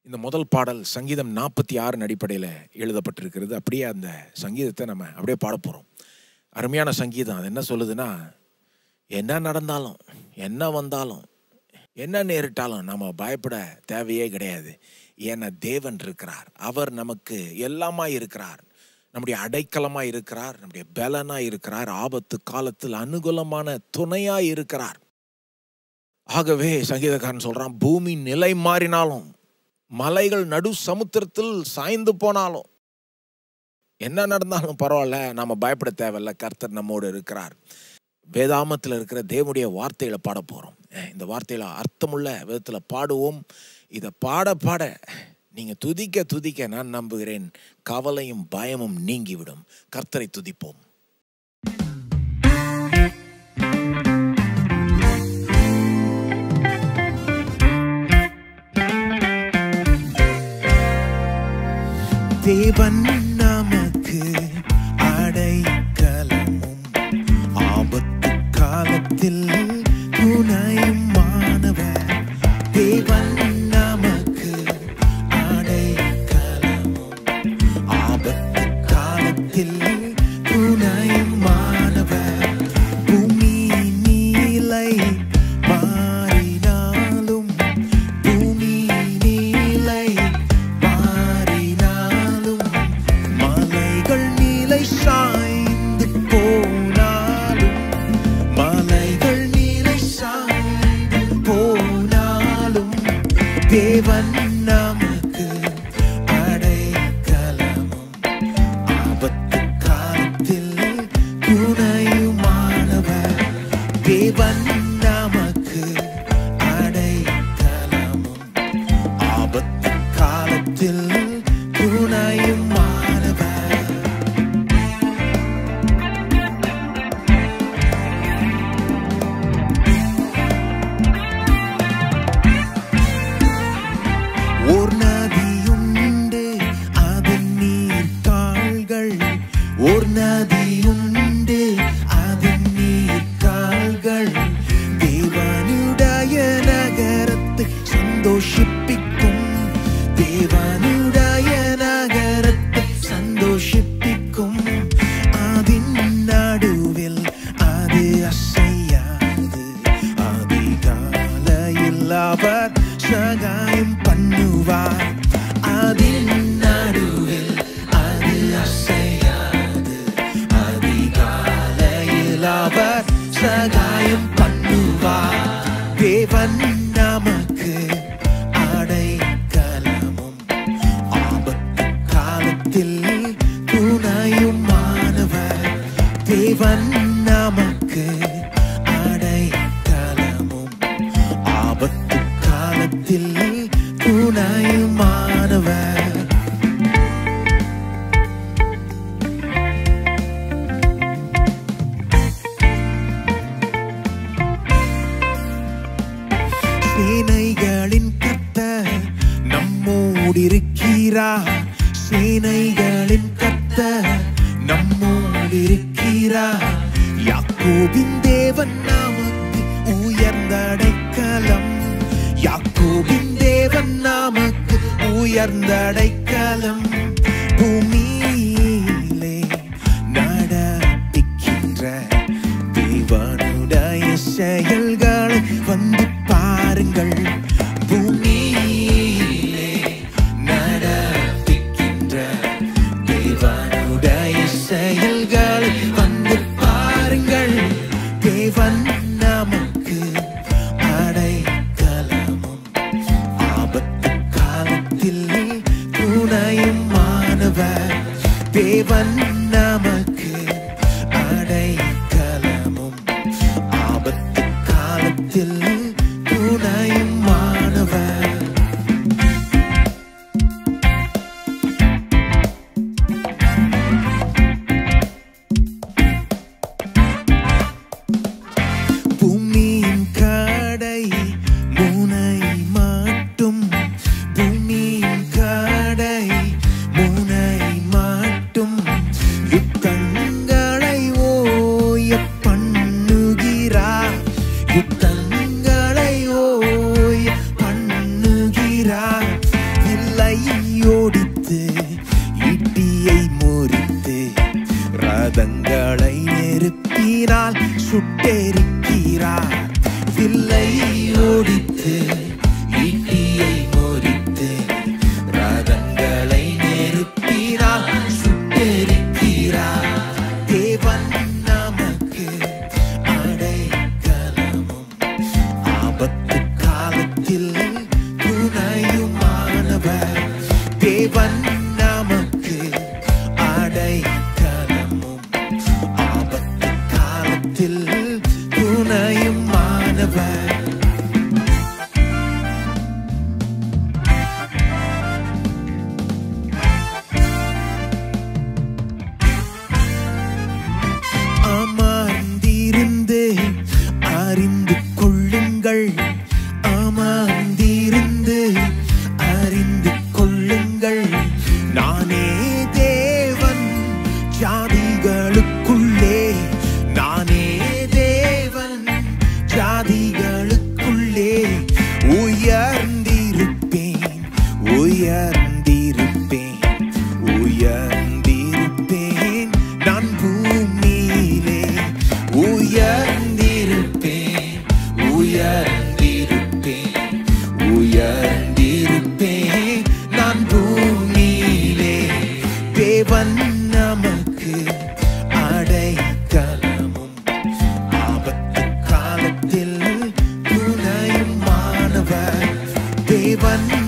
இந்த முதல் பாடல் சங்கீதம் நாற்பத்தி ஆறின் அடிப்படையில் எழுதப்பட்டிருக்கிறது அப்படியே அந்த சங்கீதத்தை நம்ம அப்படியே பாட போகிறோம் அருமையான சங்கீதம் அது என்ன சொல்லுதுன்னா என்ன நடந்தாலும் என்ன வந்தாலும் என்ன நேரிட்டாலும் நம்ம பயப்பட தேவையே கிடையாது ஏன்னா தேவன் இருக்கிறார் அவர் நமக்கு எல்லாமா இருக்கிறார் நம்முடைய அடைக்கலமா இருக்கிறார் நம்முடைய பலனா இருக்கிறார் ஆபத்து காலத்தில் அனுகூலமான துணையா இருக்கிறார் ஆகவே சங்கீதக்காரன் சொல்றான் பூமி நிலை மாறினாலும் மலைகள் நடு சமுத்திரத்தில் சாய்ந்து போனாலும் என்ன நடந்தாலும் பரவாயில்ல நாம பயப்பட தேவையில்ல கர்த்தர் நம்மோடு இருக்கிறார் வேதாமத்தில் இருக்கிற தேவனுடைய வார்த்தைகளை பாட போகிறோம் இந்த வார்த்தையில அர்த்தமுள்ள விதத்தில் பாடுவோம் இதை பாட பாட நீங்கள் துதிக்க துதிக்க நான் நம்புகிறேன் கவலையும் பயமும் நீங்கிவிடும் கர்த்தரை துதிப்போம் தேவன் நமக்கு அடைக்கலமும் ஆபத்து காலத்தில் துணையும் மாணவர் தேவன் நமக்கு அடைக்கலமும் ஆபத்து காலத்தில் துணையும் மாணவர் பூமி நீலை மாறினாலும் பூமி நீலை மாறினாலும் மலைகள் நிலை சாய்ந்து போனாலும் மலைகள் நிலை சாய்ந்து போனாலும் தேவன் நமக்கு அடைக்கலமும் ஆபத்து காலத்தில் துணையுமானவர் தேவன் நமக்கு அடைக்கலமும் ஆபத்து காலத்தில் துணையுமானவர் ஓர் நதியுண்டு அதன் நீர் கால்கள் ஓர் நதியுண்டு அதன் நீர் கால்கள் தேவனுடைய நகரத்தை சந்தோஷிப்பிக்கும் தேவனுடைய நகரத்தை சந்தோஷிப்பிக்கும் அதின் நடுவில் அது அசையாது அதிகாலையில் அவர் சகாயம் பண்ணுவார் அதின் நடுவில் அது அசையாது அதிகாலையில் அவர் சகாயம் பண்ணுவார் தேவன் நமக்கு அடைக்கலமும் ஆபத்து காலத்தில் துணையுமானவர் தேவன் நமக்கு அடைக்கலமும் ஆபத்து காலத்தில் துணையுமானவர் சேனைகளின் கர்த்தர் நம்மோடு இருக்கிறார் சேனைகளின் கர்த்தர் நம்மோடு இருக்கிறார் யாக்கோபின் தேவன் நமக்கு உயர்ந்த அடைக்கலம் யாக்கோபின் தேவன் நமக்கு உயர்ந்த அடைக்கலம் பூமியிலே நடப்பிக்கின்ற தேவனுடைய செயல்களை வந்து பாருங்கள் பூமியிலே நடப்பிக்கின்ற தேவனுடைய செயல்களை வந்து பாருங்கள் தேவன் நமக்கு அடைக்கலமும் ஆபத்து காலத்தில் துணையும் மாணவர் தேவன் நமக்கு அடைக்கலமும் ஆபத்து காலத்தில் துணையும் மாணவர் பூமியின் கடை முனை மாட்டும் பூமியின் கடை முனை மாட்டும் ஓடித்து ஈட்டியை முறித்து ரதங்களை நெருப்பினால் சுட்டெரிக்கிறார் வில்லை ஓடித்து ஈட்டியை முறித்து ரதங்களை நெருப்பினால் சுட்டெரிக்கிறார் தேவன் நமக்கு அடைக்கலமும் ஆபத்து காலத்தில் துணையுமானவர் தேவன் நமக்கு அடைக்கலமும் ஆபத்து காலத்தில் துணையுமானவர் அமர்ந்திருந்து அறிந்து கொள்ளுங்கள் அமர்ந்திருந்து அறிந்து கொள்ளுங்கள் நானே தேவன் ஜாதிகளுக்குள்ளே நானே தேவன் ஜாதிகளுக்குள்ளே உயர்ந்திருப்பேன் உயர்ந்திருப்பேன் உயர்ந்திருப்பேன் நான் பூமியிலே உயர்ந்திருப்பேன் உயர்ந்திருப்பேன் உயர்ந்திருப்பேன் நான் பூமியிலே தேவன் நமக்கு அடைக்கலமும் ஆபத்து காலத்தில் துணையுமானவர் தேவன்